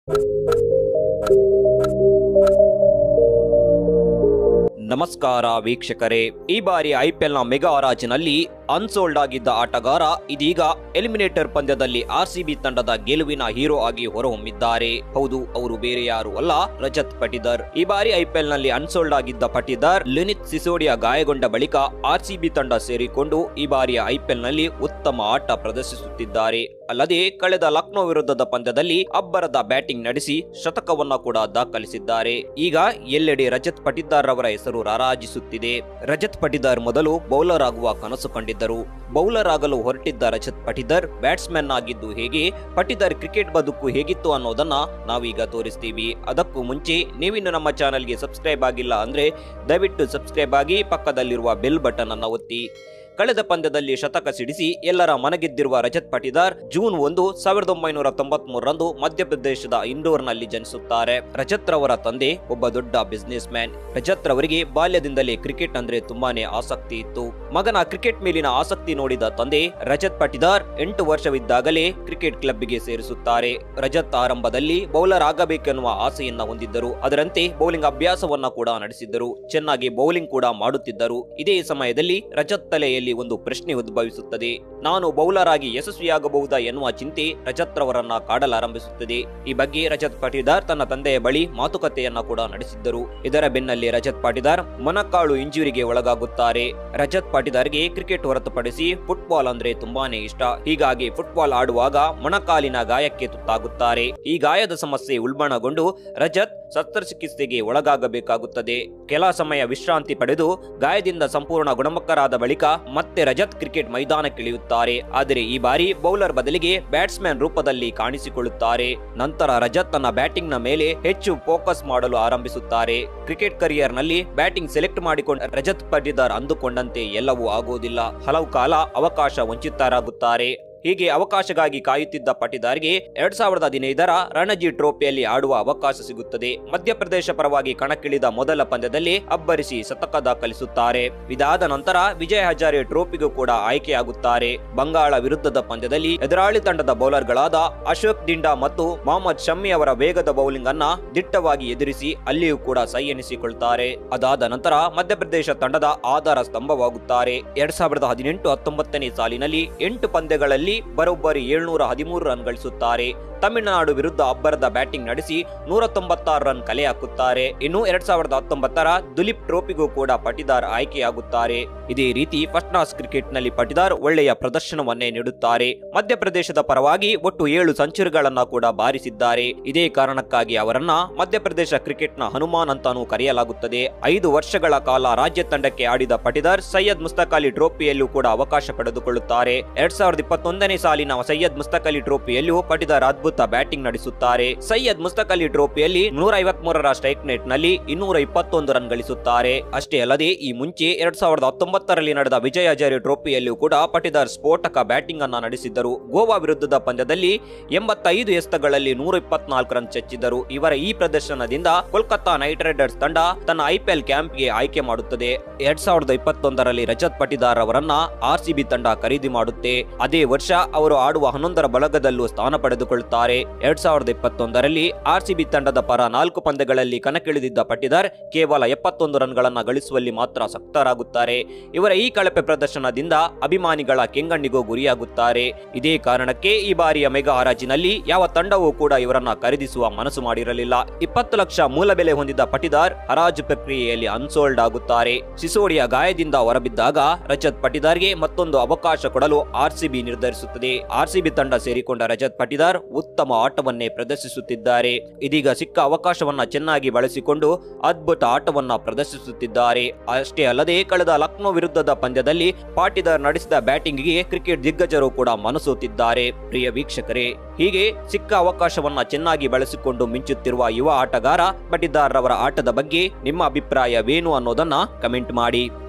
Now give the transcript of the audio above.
ನಮಸ್ಕಾರ ವೀಕ್ಷಕರೇ ಈ ಬಾರಿ ಐಪಿಎಲ್ನ ಮೆಗಾ ಹರಾಜಿನಲ್ಲಿ ಅನ್ಸೋಲ್ಡ್ ಆಗಿದ್ದ ಆಟಗಾರ ಇದೀಗ ಎಲಿಮಿನೇಟರ್ ಪಂದ್ಯದಲ್ಲಿ ಆರ್ಸಿಬಿ ತಂಡದ ಗೆಲುವಿನ ಹೀರೋ ಆಗಿ ಹೊರಹೊಮ್ಮಿದ್ದಾರೆ ಹೌದು ಅವರು ಬೇರೆ ಯಾರು ಅಲ್ಲ ರಜತ್ ಪಟಿದರ್ ಈ ಬಾರಿ ಐಪಿಎಲ್ ನಲ್ಲಿ ಅನ್ಸೋಲ್ಡ್ ಆಗಿದ್ದ ಪಟಿದಾರ್ ಲಿನಿತ್ ಸಿಸೋಡಿಯಾ ಗಾಯಗೊಂಡ ಬಳಿಕ ಆರ್ಸಿಬಿ ತಂಡ ಸೇರಿಕೊಂಡು ಈ ಬಾರಿಯ ಐಪಿಎಲ್ ನಲ್ಲಿ ಉತ್ತಮ ಆಟ ಪ್ರದರ್ಶಿಸುತ್ತಿದ್ದಾರೆ ಅಲ್ಲದೆ ಕಳೆದ ಲಕ್ನೋ ವಿರುದ್ಧದ ಪಂದ್ಯದಲ್ಲಿ ಅಬ್ಬರದ ಬ್ಯಾಟಿಂಗ್ ನಡೆಸಿ ಶತಕವನ್ನ ಕೂಡ ದಾಖಲಿಸಿದ್ದಾರೆ ಈಗ ಎಲ್ಲೆಡೆ ರಜತ್ ಪಟಿದಾರ್ ಅವರ ಹೆಸರು ರಾರಾಜಿಸುತ್ತಿದೆ ರಜತ್ ಪಟಿದಾರ್ ಮೊದಲು ಬೌಲರ್ ಆಗುವ ಕನಸು ಕಂಡಿದ್ದರು ಬೌಲರ್ ಆಗಲು ಹೊರಟಿದ್ದ ರಜತ್ ಪಟಿದಾರ್ ಬ್ಯಾಟ್ಸ್ಮನ್ ಆಗಿದ್ದು ಹೇಗೆ ಪಟಿದಾರ್ ಕ್ರಿಕೆಟ್ ಬದುಕು ಹೇಗಿತ್ತು ಅನ್ನೋದನ್ನ ನಾವೀಗ ತೋರಿಸ್ತೀವಿ ಅದಕ್ಕೂ ಮುಂಚೆ ನೀವಿನ್ನು ನಮ್ಮ ಚಾನೆಲ್ಗೆ ಸಬ್ಸ್ಕ್ರೈಬ್ ಆಗಿಲ್ಲ ಅಂದ್ರೆ ದಯವಿಟ್ಟು ಸಬ್ಸ್ಕ್ರೈಬ್ ಆಗಿ ಪಕ್ಕದಲ್ಲಿರುವ ಬೆಲ್ ಬಟನ್ ಅನ್ನ ಒತ್ತಿ ಕಳೆದ ಪಂದ್ಯದಲ್ಲಿ ಶತಕ ಸಿಡಿಸಿ ಎಲ್ಲರ ಮನಗೆದ್ದಿರುವ ರಜತ್ ಪಟಿದಾರ್ ಜೂನ್ ಒಂದು ಸಾವಿರದ ಒಂಬೈನೂರ ತೊಂಬತ್ ಮೂರರಂದು ಮಧ್ಯಪ್ರದೇಶದ ಇಂದೋರ್ನಲ್ಲಿ ಜನಿಸುತ್ತಾರೆ ರಜತ್ ರವರ ತಂದೆ ಒಬ್ಬ ದೊಡ್ಡ ಬಿಸ್ನೆಸ್ ಮ್ಯಾನ್ ರಜತ್ ರವರಿಗೆ ಬಾಲ್ಯದಿಂದಲೇ ಕ್ರಿಕೆಟ್ ಅಂದ್ರೆ ತುಂಬಾನೇ ಆಸಕ್ತಿ ಇತ್ತು ಮಗನ ಕ್ರಿಕೆಟ್ ಮೇಲಿನ ಆಸಕ್ತಿ ನೋಡಿದ ತಂದೆ ರಜತ್ ಪಟಿದಾರ್ ಎಂಟು ವರ್ಷವಿದ್ದಾಗಲೇ ಕ್ರಿಕೆಟ್ ಕ್ಲಬ್ಗೆ ಸೇರಿಸುತ್ತಾರೆ ರಜತ್ ಆರಂಭದಲ್ಲಿ ಬೌಲರ್ ಆಗಬೇಕೆನ್ನುವ ಆಸೆಯನ್ನ ಹೊಂದಿದ್ದರು ಅದರಂತೆ ಬೌಲಿಂಗ್ ಅಭ್ಯಾಸವನ್ನ ಕೂಡ ನಡೆಸಿದ್ದರು ಚೆನ್ನಾಗಿ ಬೌಲಿಂಗ್ ಕೂಡ ಮಾಡುತ್ತಿದ್ದರು ಇದೇ ಸಮಯದಲ್ಲಿ ರಜತ್ ತಲೆಯಲ್ಲಿ ಒಂದು ಪ್ರಶ್ನೆ ಉದ್ಭವಿಸುತ್ತದೆ ನಾನು ಬೌಲರ್ ಆಗಿ ಯಶಸ್ವಿಯಾಗಬಹುದಾ ಎನ್ನುವ ಚಿಂತೆ ರಜತ್ ರವರನ್ನ ಕಾಡಲಾರಂಭಿಸುತ್ತದೆ ಈ ಬಗ್ಗೆ ರಜತ್ ಪಾಟೀದಾರ್ ತನ್ನ ತಂದೆಯ ಬಳಿ ಮಾತುಕತೆಯನ್ನ ಕೂಡ ನಡೆಸಿದ್ದರು ಇದರ ಬೆನ್ನಲ್ಲಿ ರಜತ್ ಪಾಟೀದಾರ್ ಮೊನಕಾಳು ಇಂಜುರಿಗೆ ಒಳಗಾಗುತ್ತಾರೆ ರಜತ್ ಪಾಟೀದಾರ್ಗೆ ಕ್ರಿಕೆಟ್ ಹೊರತುಪಡಿಸಿ ಫುಟ್ಬಾಲ್ ಅಂದ್ರೆ ತುಂಬಾನೇ ಇಷ್ಟ ಹೀಗಾಗಿ ಫುಟ್ಬಾಲ್ ಆಡುವಾಗ ಮೊಣಕಾಲಿನ ಗಾಯಕ್ಕೆ ತುತ್ತಾಗುತ್ತಾರೆ ಈ ಗಾಯದ ಸಮಸ್ಯೆ ಉಲ್ಬಣಗೊಂಡು ರಜತ್ ಶಸ್ತ್ರಚಿಕಿತ್ಸೆಗೆ ಒಳಗಾಗಬೇಕಾಗುತ್ತದೆ ಕೆಲ ಸಮಯ ವಿಶ್ರಾಂತಿ ಪಡೆದು ಗಾಯದಿಂದ ಸಂಪೂರ್ಣ ಗುಣಮುಖರಾದ ಬಳಿಕ ಮತ್ತೆ ರಜತ್ ಕ್ರಿಕೆಟ್ ಮೈದಾನಕ್ಕಿಳಿಯುತ್ತಾರೆ ಆದರೆ ಈ ಬಾರಿ ಬೌಲರ್ ಬದಲಿಗೆ ಬ್ಯಾಟ್ಸ್ಮನ್ ರೂಪದಲ್ಲಿ ಕಾಣಿಸಿಕೊಳ್ಳುತ್ತಾರೆ ನಂತರ ರಜತ್ ತನ್ನ ಬ್ಯಾಟಿಂಗ್ ನ ಮೇಲೆ ಹೆಚ್ಚು ಫೋಕಸ್ ಮಾಡಲು ಆರಂಭಿಸುತ್ತಾರೆ ಕ್ರಿಕೆಟ್ ಕರಿಯರ್ ನಲ್ಲಿ ಬ್ಯಾಟಿಂಗ್ ಸೆಲೆಕ್ಟ್ ಮಾಡಿಕೊಂಡ ರಜತ್ ಪಟಿದಾರ್ ಅಂದುಕೊಂಡಂತೆ ಎಲ್ಲವೂ ಆಗುವುದಿಲ್ಲ ಹಲವು ಕಾಲ ಅವಕಾಶ ವಂಚಿತರಾಗುತ್ತಾರೆ ಹೀಗೆ ಅವಕಾಶಗಾಗಿ ಕಾಯುತ್ತಿದ್ದ ಪಟಿದಾರ್ಗೆ ಎರಡ್ ಸಾವಿರದ ಹದಿನೈದರ ರಣಜಿ ಟ್ರೋಫಿಯಲ್ಲಿ ಆಡುವ ಅವಕಾಶ ಸಿಗುತ್ತದೆ ಮಧ್ಯಪ್ರದೇಶ ಪರವಾಗಿ ಕಣಕ್ಕಿಳಿದ ಮೊದಲ ಪಂದ್ಯದಲ್ಲಿ ಅಬ್ಬರಿಸಿ ಶತಕ ದಾಖಲಿಸುತ್ತಾರೆ ಇದಾದ ನಂತರ ವಿಜಯ್ ಹಜಾರೆ ಟ್ರೋಫಿಗೂ ಕೂಡ ಆಯ್ಕೆಯಾಗುತ್ತಾರೆ ಬಂಗಾಳ ವಿರುದ್ಧದ ಪಂದ್ಯದಲ್ಲಿ ಎದುರಾಳಿ ತಂಡದ ಬೌಲರ್ಗಳಾದ ಅಶೋಕ್ ದಿಂಡಾ ಮತ್ತು ಮೊಹಮ್ಮದ್ ಶಮ್ಮಿ ಅವರ ವೇಗದ ಬೌಲಿಂಗ್ ಅನ್ನ ದಿಟ್ಟವಾಗಿ ಎದುರಿಸಿ ಅಲ್ಲಿಯೂ ಕೂಡ ಸೈ ಎನಿಸಿಕೊಳ್ತಾರೆ ಅದಾದ ನಂತರ ಮಧ್ಯಪ್ರದೇಶ ತಂಡದ ಆಧಾರ ಸ್ತಂಭವಾಗುತ್ತಾರೆ ಎರಡ್ ಸಾವಿರದ ಹದಿನೆಂಟು ಹತ್ತೊಂಬತ್ತನೇ ಸಾಲಿನಲ್ಲಿ ಎಂಟು ಪಂದ್ಯಗಳಲ್ಲಿ ಬರೋಬ್ಬರಿ ಏಳ್ನೂರ ಹದಿಮೂರು ರನ್ ಗಳಿಸುತ್ತಾರೆ ತಮಿಳುನಾಡು ವಿರುದ್ಧ ಅಬ್ಬರದ ಬ್ಯಾಟಿಂಗ್ ನಡೆಸಿ ನೂರ ತೊಂಬತ್ತಾರು ರನ್ ಕಲೆ ಹಾಕುತ್ತಾರೆ ಇನ್ನು ಎರಡ್ ಸಾವಿರದ ಹತ್ತೊಂಬತ್ತರ ದುಲೀಪ್ ಟ್ರೋಫಿಗೂ ಕೂಡ ಪಟಿದಾರ್ ಆಯ್ಕೆಯಾಗುತ್ತಾರೆ ಇದೇ ರೀತಿ ಫಸ್ಟ್ ಕ್ಲಾಸ್ ಕ್ರಿಕೆಟ್ ನಲ್ಲಿ ಪಟಿದಾರ್ ಒಳ್ಳೆಯ ಪ್ರದರ್ಶನವನ್ನೇ ನೀಡುತ್ತಾರೆ ಮಧ್ಯಪ್ರದೇಶದ ಪರವಾಗಿ ಒಟ್ಟು ಏಳು ಸೆಂಚುರಿಗಳನ್ನ ಕೂಡ ಬಾರಿಸಿದ್ದಾರೆ ಇದೇ ಕಾರಣಕ್ಕಾಗಿ ಅವರನ್ನ ಮಧ್ಯಪ್ರದೇಶ ಕ್ರಿಕೆಟ್ನ ಹನುಮಾನ್ ಅಂತಾನೂ ಕರೆಯಲಾಗುತ್ತದೆ ಐದು ವರ್ಷಗಳ ಕಾಲ ರಾಜ್ಯ ತಂಡಕ್ಕೆ ಆಡಿದ ಪಟಿದಾರ್ ಸೈಯದ್ ಮುಸ್ತಕ್ ಅಲಿ ಟ್ರೋಫಿಯಲ್ಲೂ ಕೂಡ ಅವಕಾಶ ಪಡೆದುಕೊಳ್ಳುತ್ತಾರೆ ಎರಡ್ ಸಾವಿರದ ಇಪ್ಪತ್ತೊಂದನೇ ಸಾಲಿನ ಸೈಯದ್ ಮುಸ್ತಕ್ ಅಲಿ ಟ್ರೋಫಿಯಲ್ಲೂ ಪಟಿದಾರ್ ಅದ್ಭುತ ಬ್ಯಾಟಿಂಗ್ ನಡೆಸುತ್ತಾರೆ ಸೈಯದ್ ಮುಸ್ತಕ್ ಅಲಿ ಟ್ರೋಫಿಯಲ್ಲಿ ನೂರ ಐವತ್ಮೂರರ ಸ್ಟ್ರೈಕ್ ನೆಟ್ ನಲ್ಲಿ ಇನ್ನೂರ ಇಪ್ಪತ್ತೊಂದು ರನ್ ಗಳಿಸುತ್ತಾರೆ ಅಷ್ಟೇ ಅಲ್ಲದೆ ಈ ಮುಂಚೆ ಎರಡ್ ಸಾವಿರದ ಹತ್ತೊಂಬತ್ತರಲ್ಲಿ ನಡೆದ ವಿಜಯ್ ಹಜಾರೆ ಟ್ರೋಫಿಯಲ್ಲೂ ಕೂಡ ಪಟಿದಾರ್ ಸ್ಫೋಟಕ ಬ್ಯಾಟಿಂಗ್ ಅನ್ನ ನಡೆಸಿದ್ದರು ಗೋವಾ ವಿರುದ್ಧದ ಪಂದ್ಯದಲ್ಲಿ ಎಂಬತ್ತೈದು ಎಸ್ತಗಳಲ್ಲಿ ನೂರ ಇಪ್ಪತ್ನಾಲ್ಕು ರನ್ ಚಚ್ಚಿದ್ದರು ಇವರ ಈ ಪ್ರದರ್ಶನದಿಂದ ಕೋಲ್ಕತ್ತಾ ನೈಟ್ ರೈಡರ್ಸ್ ತಂಡ ತನ್ನ ಐಪಿಎಲ್ ಕ್ಯಾಂಪ್ಗೆ ಆಯ್ಕೆ ಮಾಡುತ್ತದೆ ಎರಡ್ ಸಾವಿರದ ಇಪ್ಪತ್ತೊಂದರಲ್ಲಿ ರಜತ್ ಪಟಿದಾರ್ ಅವರನ್ನ ಆರ್ಸಿಬಿ ತಂಡ ಖರೀದಿ ಮಾಡುತ್ತೆ ಅದೇ ವರ್ಷ ಅವರು ಆಡುವ ಹನ್ನೊಂದರ ಬಳಗದಲ್ಲೂ ಸ್ಥಾನ ಪಡೆದುಕೊಳ್ಳುತ್ತಾರೆ ಎರಡ್ ಸಾವಿರದ ಇಪ್ಪತ್ತೊಂದರಲ್ಲಿ ಆರ್ಸಿಬಿ ತಂಡದ ಪರ ನಾಲ್ಕು ಪಂದ್ಯಗಳಲ್ಲಿ ಕಣಕ್ಕಿಳಿದಿದ್ದ ಪಟ್ಟಿದಾರ್ ಕೇವಲ ಎಪ್ಪತ್ತೊಂದು ರನ್ಗಳನ್ನ ಗಳಿಸುವಲ್ಲಿ ಮಾತ್ರ ಸಕ್ತರಾಗುತ್ತಾರೆ ಇವರ ಈ ಕಳಪೆ ಪ್ರದರ್ಶನದಿಂದ ಅಭಿಮಾನಿಗಳ ಕೆಂಗಣ್ಣಿಗೂ ಗುರಿಯಾಗುತ್ತಾರೆ ಇದೇ ಕಾರಣಕ್ಕೆ ಈ ಬಾರಿಯ ಮೆಗಾ ಹರಾಜಿನಲ್ಲಿ ಯಾವ ತಂಡವೂ ಕೂಡ ಇವರನ್ನ ಖರೀದಿಸುವ ಮನಸ್ಸು ಮಾಡಿರಲಿಲ್ಲ ಇಪ್ಪತ್ತು ಲಕ್ಷ ಮೂಲ ಬೆಲೆ ಹೊಂದಿದ್ದ ಪಟಿದಾರ್ ಹರಾಜು ಪ್ರಕ್ರಿಯೆಯಲ್ಲಿ ಅನ್ಸೋಲ್ಡ್ ಆಗುತ್ತಾರೆ ಸಿಸೋಡಿಯ ಗಾಯದಿಂದ ಹೊರಬಿದ್ದಾಗ ರಜತ್ ಪಟಿದಾರ್ಗೆ ಮತ್ತೊಂದು ಅವಕಾಶ ಕೊಡಲು ಆರ್ಸಿಬಿ ನಿರ್ಧರಿಸುತ್ತದೆ ಆರ್ಸಿಬಿ ತಂಡ ಸೇರಿಕೊಂಡ ರಜತ್ ಪಟಿದಾರ್ ಉತ್ತಮ ಆಟವನ್ನೇ ಪ್ರದರ್ಶಿಸುತ್ತಿದ್ದಾರೆ ಇದೀಗ ಸಿಕ್ಕ ಅವಕಾಶವನ್ನ ಚೆನ್ನಾಗಿ ಬಳಸಿಕೊಂಡು ಅದ್ಭುತ ಆಟವನ್ನ ಪ್ರದರ್ಶಿಸುತ್ತಿದ್ದಾರೆ ಅಷ್ಟೇ ಅಲ್ಲದೆ ಕಳೆದ ಲಕ್ನೋ ವಿರುದ್ಧದ ಪಂದ್ಯದಲ್ಲಿ ಪಾಟಿದಾರ್ ನಡೆಸಿದ ಬ್ಯಾಟಿಂಗ್ಗೆ ಕ್ರಿಕೆಟ್ ದಿಗ್ಗಜರು ಕೂಡ ಮನಸೋತಿದ್ದಾರೆ ಪ್ರಿಯ ವೀಕ್ಷಕರೇ ಹೀಗೆ ಸಿಕ್ಕ ಅವಕಾಶವನ್ನ ಚೆನ್ನಾಗಿ ಬಳಸಿಕೊಂಡು ಮಿಂಚುತ್ತಿರುವ ಯುವ ಆಟಗಾರ ಪಟಿದಾರ್ ರವರ ಆಟದ ಬಗ್ಗೆ ನಿಮ್ಮ ಅಭಿಪ್ರಾಯವೇನು ಅನ್ನೋದನ್ನ ಕಮೆಂಟ್ ಮಾಡಿ